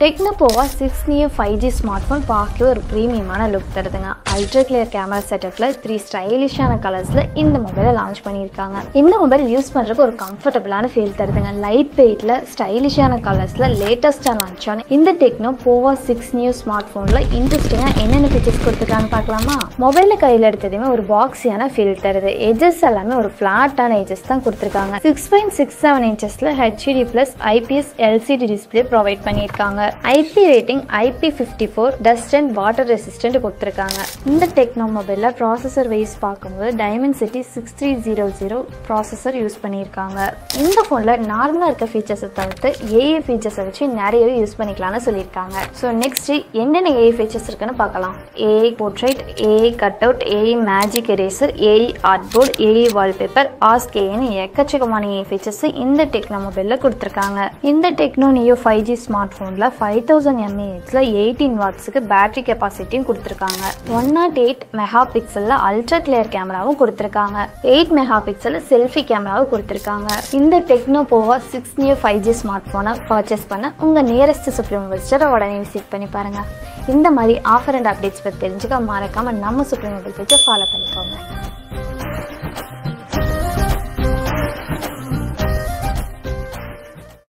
techno Pova six Neo five G smart phone பார்க்கவே ஒரு ப்ரீமியமான லுக் தருதுங்க அல்ட்ரா கிளியர் கேமரா செட்டப்பில் த்ரீ ஸ்டைலிஷான கலர்ஸில் இந்த மொபைலை லான்ச் பண்ணியிருக்காங்க இந்த மொபைல் யூஸ் பண்ணுறதுக்கு ஒரு கம்ஃபர்டபுளான ஃபீல் தருதுங்க லைட் வெயிட்டில் ஸ்டைலிஷான கலர்ஸில் லேட்டஸ்ட்டாக லான்ச் ஆன இந்த Tecno Pova six new smart ஃபோனில் இன்ட்ரெஸ்டிங்காக என்னென்ன ஃபீச்சர்ஸ் கொடுத்துருக்கான்னு பார்க்கலாமா மொபைலில் கையில் எடுத்ததுமே ஒரு பாக்ஸியான ஃபீல் தருது எஜஸ் எல்லாமே ஒரு ஃப்ளாட்டான எஜஸ் தான் கொடுத்துருக்காங்க சிக்ஸ் பாயிண்ட் சிக்ஸ் செவன் இன்ச்சஸில் HD plus IPS LCD display provide பண்ணியிருக்காங்க IP rating IP fifty four dust and water resistant கொடுத்துருக்காங்க இந்த டெக்னோ மொபைலில் ப்ராசஸர் வைஸ் பார்க்கும்போது Dimensity six three zero zero processor use பண்ணியிருக்காங்க இந்த ஃபோனில் நார்மலாக இருக்க ஃபீச்சர்ஸை தவிர்த்து ஏஐ ஃபீச்சர்ஸை வச்சு நிறையவே யூஸ் பண்ணிக்கலாம்னு சொல்லியிருக்காங்க ஸோ நெக்ஸ்ட் என்னென்ன ஏஐ ஃபீச்சர்ஸ் இருக்குன்னு பார்க்கலாம் AI portrait AI cut out AI magic eraser AI art board AI wallpaper ask ஏன்னு எக்கச்சக்கமான ஏஐ ஃபீச்சர்ஸ் இந்த டெக்னோ மொபைலில் கொடுத்துருக்காங்க இந்த Tecno Neo five G smart ஃபோனில் ஃபைவ் தௌசண்ட் எம்ஏஹெச்சில் எயிட்டீன் வாட்ஸுக்கு பேட்டரி கெப்பாசிட்டியும் கொடுத்துருக்காங்க ஒன் நாட் எயிட் மெகா பிக்சலில் அல்ட்ரா கிளியர் கேமராவும் கொடுத்துருக்காங்க எயிட் மெகா பிக்சலில் செல்ஃபி கேமராவும் கொடுத்துருக்காங்க இந்த Tecno Pova six Neo five G smart ஃபோனை பர்ச்சேஸ் பண்ண உங்கள் நியரஸ்ட் சுப்ரீம் விசிட்டரை உடனே விசிட் பண்ணி பாருங்கள் இந்த மாதிரி ஆஃபர் அண்ட் அப்டேட்ஸ் பற்றி தெரிஞ்சுக்க மறக்காமல் நம்ம சுப்ரீம் மொபைல் பேஜை ஃபாலோ பண்ணிக்கோங்க